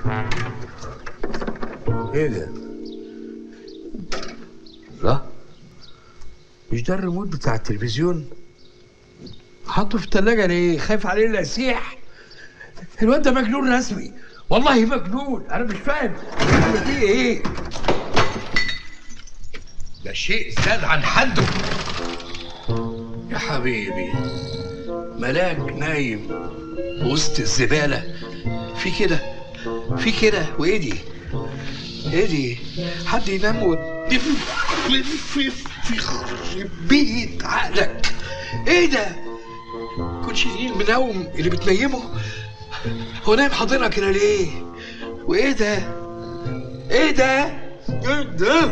ايه ده؟ لا مش ده الريموت بتاع التلفزيون؟ حطه في التلاجة ليه؟ خايف عليه لا يسيح الواد ده مجنون رسمي والله مجنون انا مش فاهم الرسمة دي ايه؟ ده شيء زاد عن حده يا حبيبي ملاك نايم وسط الزبالة في كده في كده وايه دي؟ ايه دي؟ حد ينام ودف في في في بيت عقلك ايه ده؟ كنتش دي المنوم اللي بتنيمه؟ هو نايم حاضنها كده ليه؟ وايه ده؟ ايه ده؟ ايه ده؟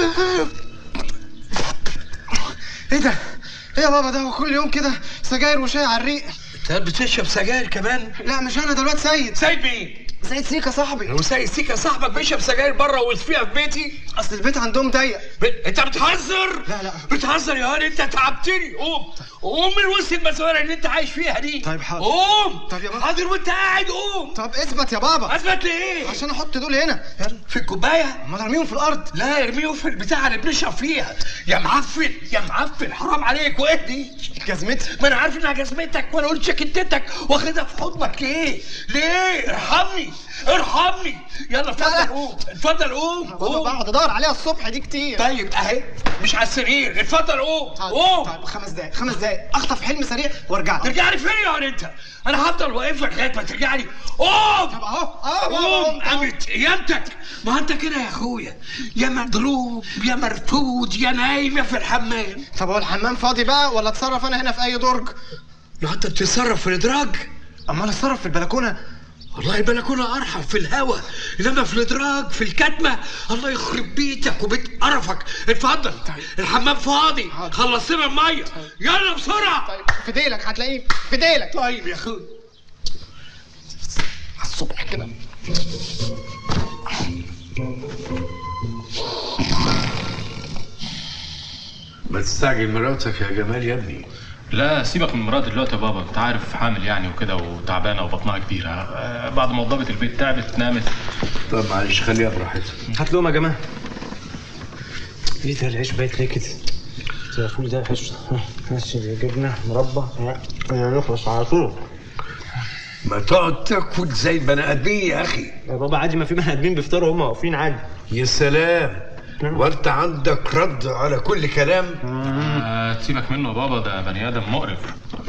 ايه ده؟ ايه يا بابا ده هو كل يوم كده سجاير وشاي على الريق انت بتشرب سجاير كمان؟ لا مش انا ده الواد سيد سيد مين؟ سيد سيكا صاحبي لو سيد سيكا صاحبك بيشرب سجاير بره ويطفيها في بيتي اصل البيت عندهم ضيق ب... انت بتهزر لا، لا. بتهزر يا هاني انت تعبتني قوم قوم من وسط المسؤوليه اللي انت عايش فيها دي طيب حاضر. قوم طب يا بابا. حاضر وانت قاعد قوم طب اثبت يا بابا اثبت ليه عشان احط دول هنا في الكوبايه امال ارميهم في الارض لا ارميهم في البتاع اللي بنشرب فيها يا معفن يا معفن حرام عليك وايه دي جزمتي ما انا عارف انها جزمتك وانا قلت شكتتك واخدها في حضنك ليه؟ ليه؟ ارحمني ارحمني يلا اتفضل قوم اتفضل قوم بابا قوم بقعد ادور عليها الصبح دي كتير طيب اهي مش على السرير اتفضل قوم طيب, قوم طيب خمس دقايق خمس دقايق اخطف حلم سريع وارجع لك. ترجع لي فين يا ولد انت؟ انا هفضل واقف لك لغايه ما ترجع لي قوم طب اهو اهو قوم قوم قوم. قامت قيامتك ما انت كده يا اخويا يا مضروب يا مرفوض يا نايم يا في الحمام طب هو الحمام فاضي بقى ولا اتصرف انا هنا في اي درج لو انت بتتصرف في الادراج امال اتصرف في البلكونه والله البلكونه ارحب في الهوا انما في الادراج في الكتمه الله يخرب بيتك وبيت قرفك اتفضل الحمام فاضي حاضر. خلص لنا الميه يلا بسرعه طيب في ديلك هتلاقيه في ديلك طيب يا اخويا على الصبح كده ما تستعجل مراتك يا جمال يا ابني لا سيبك من مراد دلوقتي يا بابا انت عارف حامل يعني وكده وتعبانه وبطنها كبيره آه، بعد ما وضبت البيت تعبت نامت طب معلش خليها براحتها هات لهم يا جماعه ايه ده العيش بايت ليه كده؟ ده فول ده عيش ماشي جبنه مربى نخلص على طول ما تقعد تاكل زي البني ادمين يا اخي يا بابا عادي ما في بني ادمين بيفطروا هم واقفين عادي يا سلام وانت عندك رد على كل كلام آه، سيبك منه يا بابا ده بني ادم مقرف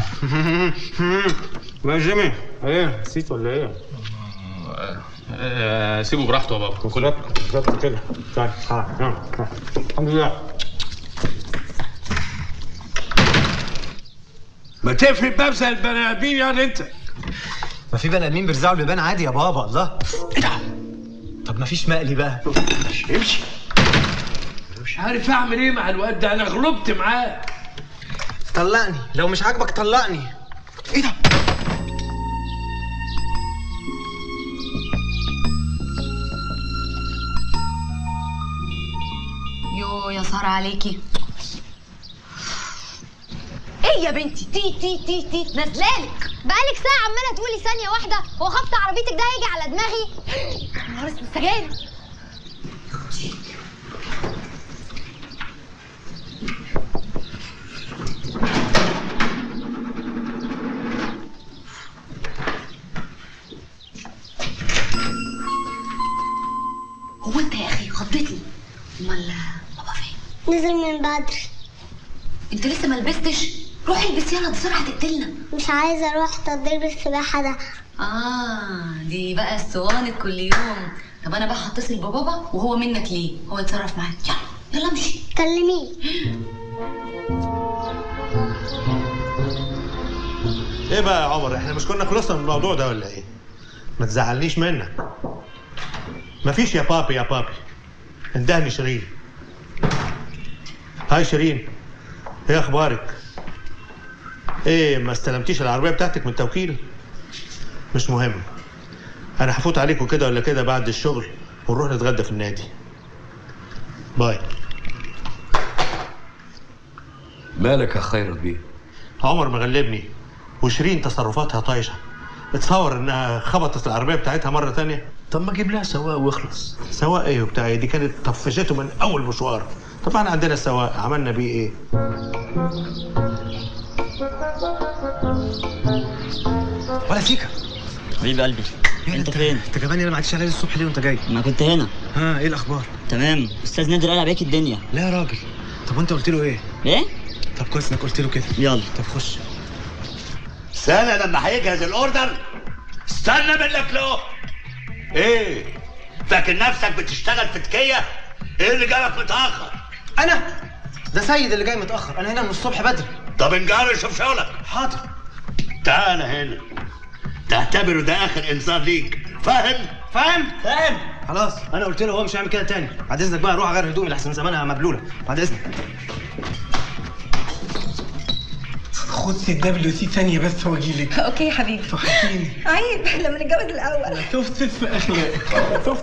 يا جيمي ايه نسيت ولا ايه؟ آه، سيبه براحته يا بابا كلك بالظبط كده طيب ها ها ها. الحمد لله ما تقفل الباب زي البني ادمين يعني انت ما في بني ادمين بيرزعوا البيبان عادي يا بابا الله ايه ده طب ما فيش مقلي بقى امشي امشي أنا مش عارف اعمل ايه مع الواد ده انا غلبت معاه طلقني لو مش عاجبك طلقني ايه ده يو يا سارة عليكي ايه يا بنتي تي تي تي تي نازلالك بقالك ساعة عمالة تقولي ثانية واحدة هو خبط عربيتك ده هيجي على دماغي نهار اسود سجاير هو انت يا اخي خضتني امال بابا فين نزل من بدري انت لسه ما لبستش روح البس يلا بسرعه تقتلنا مش عايزة اروح تدريب السباحة ده اه دي بقى الصوانت كل يوم طب انا بقى هتصل ببابا وهو منك ليه هو يتصرف معاك يلا يلا امشي كلميه ايه بقى يا عمر احنا مش كنا خلصنا من الموضوع ده ولا ايه؟ ما تزعلنيش منك مفيش يا بابي يا بابي اندهني شيرين هاي شيرين ايه اخبارك؟ ايه ما استلمتيش العربيه بتاعتك من التوكيل؟ مش مهم انا هفوت عليكم كده ولا كده بعد الشغل ونروح نتغدى في النادي باي مالك يا خيرت بيه عمر مغلبني وشيرين تصرفاتها طايشه تصور انها خبطت العربيه بتاعتها مره تانية طب ما اجيب لها سواق واخلص سواق ايه وبتاع إيه؟ دي كانت طفشته من اول مشوار طبعا عندنا سواق عملنا بيه ايه ولا سيكا حبيب قلبي انت فين؟ انت كمان انا ما عدتش عليا الصبح ليه وانت جاي ما كنت هنا ها ايه الاخبار تمام استاذ نادر قال عليك الدنيا لا يا راجل طب وانت قلت له ايه ايه؟ طب كويس انك قلت له كده يلا طب خش سنة لما هيجهز الاوردر استنى منك له ايه فاكر نفسك بتشتغل في تكية ايه اللي جابك متأخر انا ده سيد اللي جاي متاخر انا هنا من الصبح بدري طب انجار شوف شغلك حاضر تعال هنا تعتبره ده اخر انذار ليك فاهم فاهم فاهم خلاص انا قلت له هو مش هيعمل كده تاني بعد اذنك بقى روح اغير هدومي لحسن زمانها مبلوله بعد اذنك خد سي دبليو سي ثانية بس واجي لك اوكي يا حبيبي وحشيني عيب لما نتجوز الاول شفت ست اخلاق شفت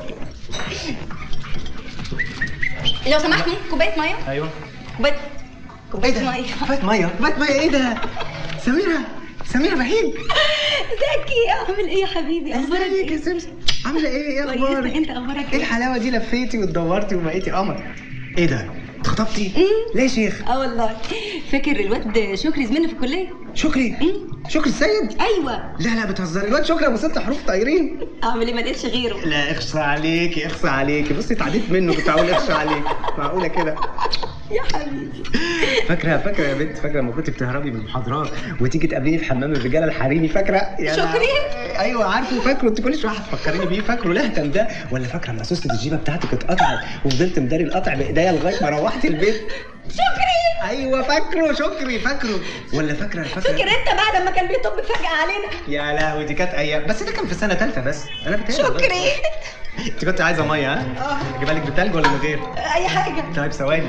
لو سمحت ممكن كوبايه ميه ايوه كوبايه ايه كوبايه ده ميه فات ميه فات ميه ايه ده سميره سميره بهيج زكي عامل ايه يا حبيبي اخبارك ازيك يا ايه سمسم عامله ايه ايه كويسة، اخبارك انت اخبارك ايه ايه الحلاوه دي لفيتي واتدورتي وبقيتي قمر ايه ده اتخطبتي ليه يا شيخ اه والله فاكر الواد شكري زميلنا في الكليه شكري شكري السيد ايوه لا لا بتهزري الواد شكري ابو ست حروف طايرين اعمل ايه ما لقيتش غيره لا اخصى عليكي اخصى عليكي بصي اتعديت منه كنت هقول اخصى عليكي معقوله كده يا حبيبي فاكره فاكره يا بنت فاكره لما كنت بتهربي من المحاضرات وتيجي تقابليني في حمام الرجاله الحريمي فاكره يا شكري؟ لا- ايوه عارفه فاكره انت كل شويه هتفكريني بيه فاكره لهتن ده ولا فاكره لما سوسه الجيبه بتاعتك اتقطعت وفضلت مداري القطع بايديا لغايه ما روحت البيت شكري ايوه فاكره شكري فاكره ولا فاكره فاكره فاكر انت بقى لما كان بيطب فجاه علينا يا لهوي دي كانت ايام بس ده كان في سنه ثالثه بس انا بتهيألي شكري انت كنت عايزه ميه ها؟ اجيبها لك بتلج ولا من غير؟ اي حاجه طيب ثواني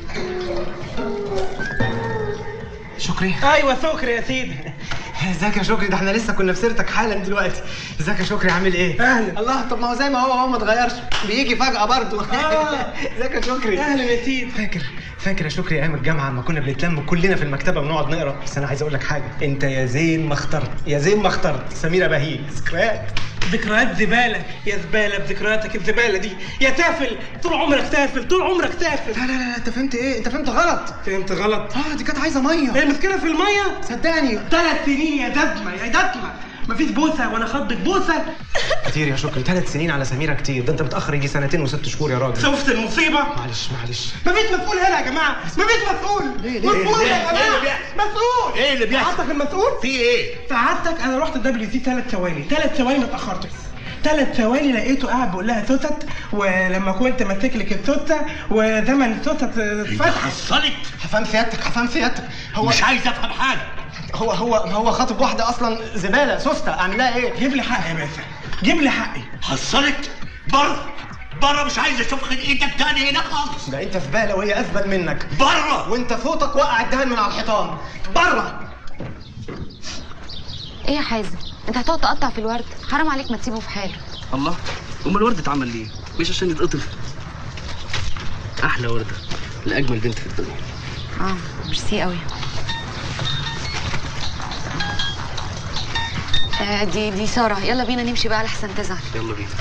شكري ايوه سكر يا سيدي ازيك يا شكري ده احنا لسه كنا في سيرتك حالا دلوقتي ازيك يا شكري عامل ايه أهلا. الله طب ما هو زي ما هو هو ما اتغيرش بيجي فجأة برضه آه. ازيك يا شكري اهلا يا سيدي فاكر فاكر يا شكري ايام الجامعه لما كنا بنتلم كلنا في المكتبه ونقعد نقرا بس انا عايز اقول لك حاجه انت يا زين ما اخترت يا زين ما اخترت سميره بهيج ذكريات ذكريات زبالة يا زبالة بذكرياتك الزبالة دي يا تافل طول عمرك تافل طول عمرك تافل لا لا لا انت فهمت ايه انت فهمت غلط فهمت غلط اه دي كانت عايزه ميه المشكلة في المية صدقني ثلاث سنين يا دزمة يا دزمة مفيش بوسة ولا خضة بوسة كتير يا شكري ثلاث سنين على سميره كتير ده انت متاخر يجي سنتين وست شهور يا راجل شفت المصيبة معلش معلش مفيش مسؤول هنا يا جماعة مفيش مسؤول ليه- ليه- مسؤول ليه- يا ليه اللي جماعة بيحصل؟ مسؤول ايه اللي بيحصل؟ سعادتك المسؤول في ايه سعادتك انا رحت الدبليو سي ثلاث ثواني ثلاث ثواني ما اتاخرتش ثلاث ثواني لقيته قاعد بيقول لها توتت ولما كنت ماسك لك التوته وزمن التوتت اتفتح حصلت هفهم سيادتك هفهم سيادتك هو مش عايز افهم حاجه هو هو هو خاطب واحده اصلا زباله سوسته اعمل لها ايه جيب لي حقي يا باشا جيب لي حقي حصلت بره بره مش عايز اشوف خد ايدك تاني هنا خالص ده انت في بالة وهي اثبت منك بره وانت فوتك وقع الدهن من على الحيطان بره ايه يا حازم انت هتقعد تقطع في الورد حرام عليك ما تسيبه في حاله الله امال الورد اتعمل ليه مش عشان يتقطف احلى ورده لاجمل بنت في الدنيا اه ميرسي قوي آه دي دي ساره يلا بينا نمشي بقى لحسن تزعل يلا بينا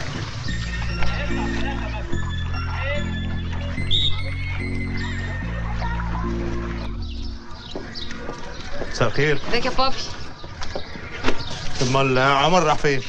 مساء الخير ازيك يا بابي امال عمر راح فين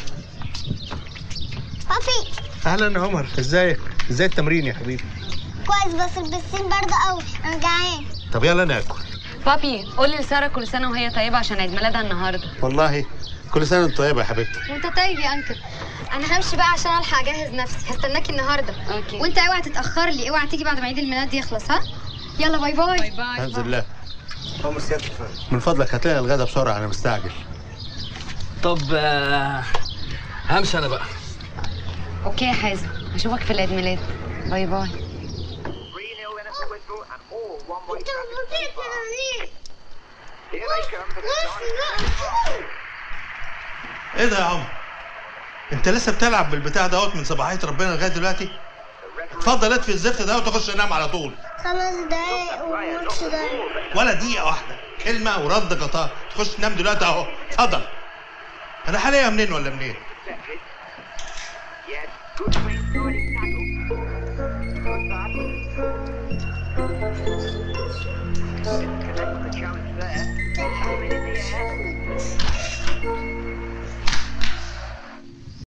بابي اهلا يا عمر ازيك ازاي التمرين يا حبيبي كويس بس البسين برضه قوي انا جعان طب يلا ناكل بابي قولي لساره كل سنه وهي طيبه عشان عيد ميلادها النهارده والله كل سنه وانت طيبه يا حبيبتي وانت طيب يا انكل انا همشي بقى عشان الحق اجهز نفسي هستناكي النهارده اوكي وانت اوعى تتاخر لي اوعى تيجي بعد ما عيد الميلاد يخلص ها يلا باي باي باي باي الحمد لله عمر سيادتك من فضلك هات لنا الغدا بسرعه انا مستعجل طب آه، همشي انا بقى اوكي يا حازم اشوفك في العيد ميلاد باي باي انت بتطير ليه ايه ده يا عمر انت لسه بتلعب بالبتاع دوت من صباحيه ربنا لغايه دلوقتي اتفضل اطفي الزفت ده وتخش تنام على طول خمس دقايق والماتش ده ولا دقيقه واحده كلمه ورد غطاء تخش تنام دلوقتي اهو اتفضل انا حاليا منين ولا منين